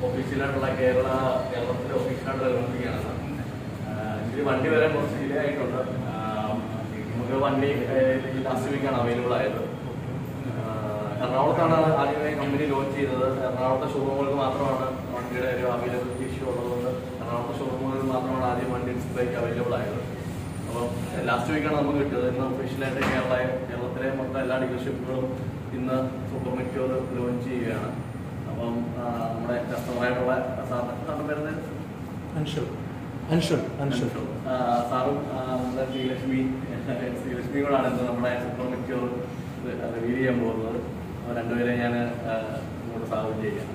ഒഫീഷ്യലായിട്ടുള്ള കേരള കേരളത്തിലെ ഒഫീഷ്യലായിട്ടുള്ള ലോഞ്ചിങ്ങാണ് ഇതിൽ വണ്ടി വരാൻ കുറച്ച് ഡിലേ ആയിട്ടുണ്ട് ആ, നമുക്ക് വണ്ടി ലാസ്റ്റ് വീക്കാണ് അവൈലബിൾ ആയത് ആ, എറണാകുളത്താണ് ആദ്യമേ കമ്പനി ലോഞ്ച് ചെയ്തത് എറണാകുളത്തെ ഷോറൂമുകൾക്ക് മാത്രമാണ് വണ്ടിയുടെ ഒരു അവൈലബിലിറ്റി ഇഷ്യൂ ഉള്ളതുകൊണ്ട് എറണാകുളത്തെ ഷോറൂമുകളിൽ മാത്രമാണ് ആദ്യം വണ്ടി ഡിസ്പ്ലേക്ക് അവൈലബിൾ ആയത് അപ്പം ലാസ്റ്റ് വീക്കാണ് നമുക്ക് കിട്ടിയത് ഇന്ന് ഒഫീഷ്യലായിട്ട് കേരള കേരളത്തിലെ മൊത്തം എല്ലാ ഡീലർഷിപ്പുകളും ഇന്ന് സൂപ്പർ മെറ്റ്യോർ ലോഞ്ച് ചെയ്യുകയാണ് അപ്പം ആ, നമ്മുടെ കസ്റ്റമറായിട്ടുള്ള സാറിന് സാറിന് പേരുന്നത് അൻഷുൽ അൻഷുൽ അൻഷുൽ ആ, സാറും ആ, നമ്മുടെ ശ്രീലക്ഷ്മി ശ്രീലക്ഷ്മി കൂടാണ് ഇന്ന് നമ്മുടെ സൂപ്പർ മെറ്റ്യോർ റിവീൽ ചെയ്യാൻ പോകുന്നത് അപ്പോൾ രണ്ടുപേരെ ഞാൻ ഇങ്ങോട്ട് സ്വാഗതം ചെയ്യാം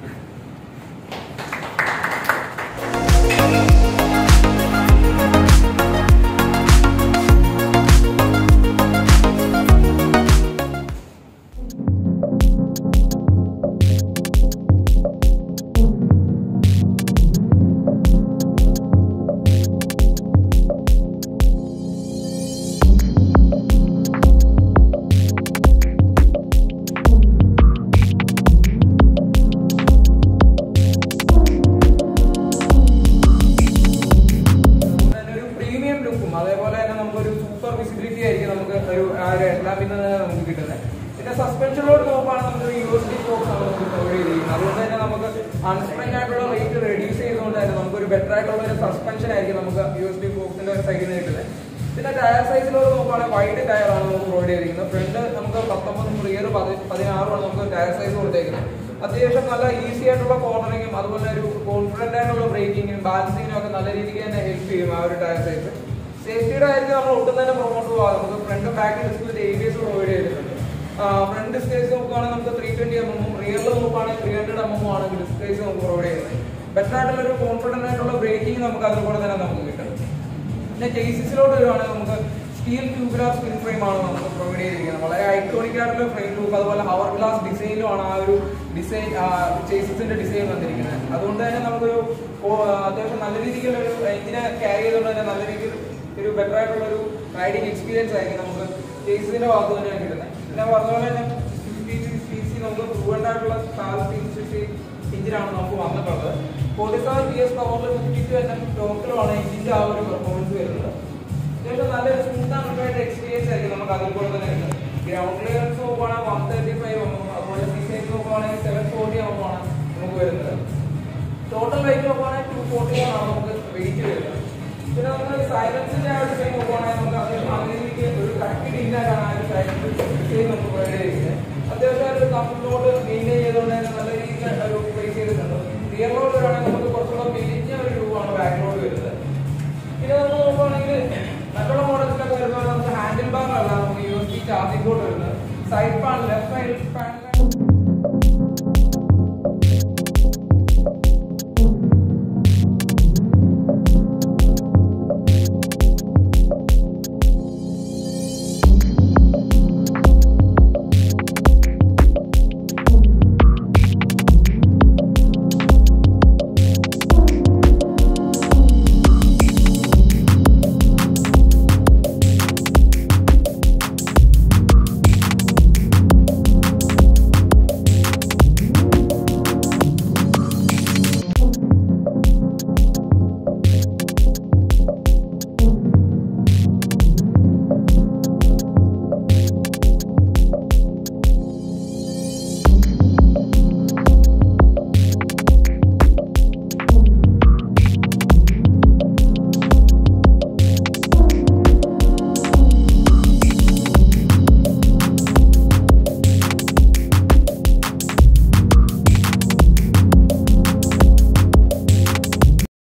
തന്നെ ഒരു പ്രീമിയം ലുക്കും അതേപോലെ തന്നെ നമുക്കൊരു സൂപ്പർ വിസിബിലിറ്റി ആയിരിക്കും നമുക്ക് ഒരു ആ ഒരു ഹെഡ്ലാമ്പിൽ നിന്ന് നമുക്ക് കിട്ടുന്നത് പിന്നെ സസ്പെൻഷനിലോട്ട് നോക്കുകയാണെങ്കിൽ നമുക്ക് യു എസ് ഡി ഫോക്സ് ആണ് നമുക്ക് പ്രൊവൈഡ് ചെയ്തിരിക്കുന്നത് അതുകൊണ്ട് തന്നെ നമുക്ക് അൺസ്പ്രിംഗ് ആയിട്ടുള്ള റേറ്റ് റെഡ്യൂസ് ചെയ്തുകൊണ്ട് തന്നെ നമുക്കൊരു ബെറ്റർ ആയിട്ടുള്ള ഒരു സസ്പെൻഷൻ ആയിരിക്കും നമുക്ക് യു എസ് ഡി ഫോക്സിന്റെ സൈഡിൽ നിന്ന് കിട്ടുന്നത് പിന്നെ ടയർ സൈസിലോട്ട് നോക്കുകയാണെങ്കിൽ വൈഡ് ടയർ ആണ് നമുക്ക് പ്രൊവൈഡ് ചെയ്തിരിക്കുന്നത് ഫ്രണ്ട് നമുക്ക് പത്തൊമ്പത് റിയർ പതിനാറുമാണ് നമുക്ക് ടയർ സൈസ് കൊടുത്തേക്കുന്നത് അത്യാവശ്യം നല്ല ഈസി ആയിട്ടുള്ള കോർണറിങ്ങും അതുപോലെ ഒരു കോൺഫിഡന്റ് ആയിട്ടുള്ള ബ്രേക്കിങ്ങും ബാലൻസിങ്ങിനും ഒക്കെ നല്ല രീതിക്ക് തന്നെ ഹെൽപ്പ് ചെയ്യും ആ ഒരു ടയർ സൈസ് സേഫ്റ്റിയുടെ കാര്യത്തിൽ നമ്മൾ ഒട്ടും തന്നെ പ്രൊമോട്ട് പോകാം നമുക്ക് front back display A B S provide ചെയ്തിട്ടുണ്ട് ഫ്രണ്ട് ഡിസ്പ്ലേസ് നോക്കുകയാണെങ്കിൽ നമുക്ക് ത്രീ ട്വന്റി എം എമ്മും റിയറിൽ നോക്കുകയാണെങ്കിൽ ത്രീ ഹൺഡ്രഡ് എം എമ്മും ആണ് ഡിസ്പ്ലേസ് നമുക്ക് പ്രൊവൈഡ് ചെയ്യുന്നത് ബെറ്റർ ആയിട്ടുള്ള ഒരു കോൺഫിഡന്റ് ആയിട്ടുള്ള ബ്രേക്കിംഗ് നമുക്ക് അതിലൂടെ തന്നെ നമുക്ക് കിട്ടും പിന്നെ ചേസിസിലോട്ട് വരുവാണെങ്കിൽ നമുക്ക് സ്റ്റീൽ ട്യൂബുലാർ സ്പിൻ ഫ്രെയിം ആണ് നമുക്ക് പ്രൊവൈഡ് ചെയ്തിരിക്കുന്നത് വളരെ ഐക്കോണിക് ആയിട്ടുള്ള ഫ്രെയിം ലുക്ക് അതുപോലെ ഹവർ ഗ്ലാസ് ഡിസൈനിലുമാണ് ആ ഒരു ഡിസൈൻ ചേസിന്റെ ഡിസൈൻ വന്നിരിക്കുന്നത് അതുകൊണ്ട് തന്നെ നമുക്കൊരു ഓ- അത്യാവശ്യം നല്ല രീതിക്കുള്ള ഒരു എഞ്ചിനെ ക്യാരി ചെയ്തുകൊണ്ട് തന്നെ നല്ല രീതിയിൽ ഒരു ബെറ്റർ ആയിട്ടുള്ള ഒരു റൈഡിങ് എക്സ്പീരിയൻസ് ആയിരിക്കും നമുക്ക് ചേസിന്റെ ഭാഗത്ത് തന്നെയാണ് കിട്ടുന്നത് പിന്നെ പറഞ്ഞ പോലെ തന്നെ ഫിഫ്റ്റി സി നമുക്ക് പ്രൂവൻഡ് ആയിട്ടുള്ള ഫിഫ്റ്റി എഞ്ചിനാണ് നമുക്ക് വന്നിട്ടുള്ളത് ഫോർട്ടി സെവൻ ബി എസ് പവറിൽ ഫിഫ്റ്റി ടു എൻ എം ടോക്കിലുമാണ് എഞ്ചിന്റെ ആ ഒരു പെർഫോമൻസ് വരുന്നത് അത്യാവശ്യം നല്ലൊരു സ്മൂത്ത് ആയിട്ടുള്ള എക്സ്പീരിയൻസ് ആയിരിക്കും നമുക്ക് അതിൽ കൂടെ തന്നെ കിട്ടുന്നത് ഗ്രൗണ്ട് ക്ലിയറൻസ് നോക്കുവാണെങ്കിൽ വൺ തേർട്ടി ഫൈവ് എം അതുപോലെ സി സൈസ് നോക്കുവാണെങ്കിൽ സെവൻ ഫോർട്ടി എം ആണ് നമുക്ക് വരുന്നത് ടോട്ടൽ വെയിറ്റ് നോക്കുവാണെങ്കിൽ ടു ഫോർട്ടി ആണ് നമുക്ക് വെയിറ്റ് വരുന്നത് പിന്നെ നമ്മൾ സൈലൻസിന്റെ ആ ഒരു ഡിസൈൻ നോക്കുവാണെങ്കിൽ നമുക്ക് അത്യാവശ്യം അതിലേക്ക് ഒരു കറക്റ്റ് ഇന്നായിട്ടാണ് ആ ഒരു സൈലൻസ് ഡിസൈൻ നമുക്ക് പ്രൊവൈഡ് ചെയ്യുന്നത് അത്യാവശ്യം ഒരു കംഫർട്ടോട് മെയിൻറ്റെയിൻ ചെയ്തുകൊണ്ട് തന്നെ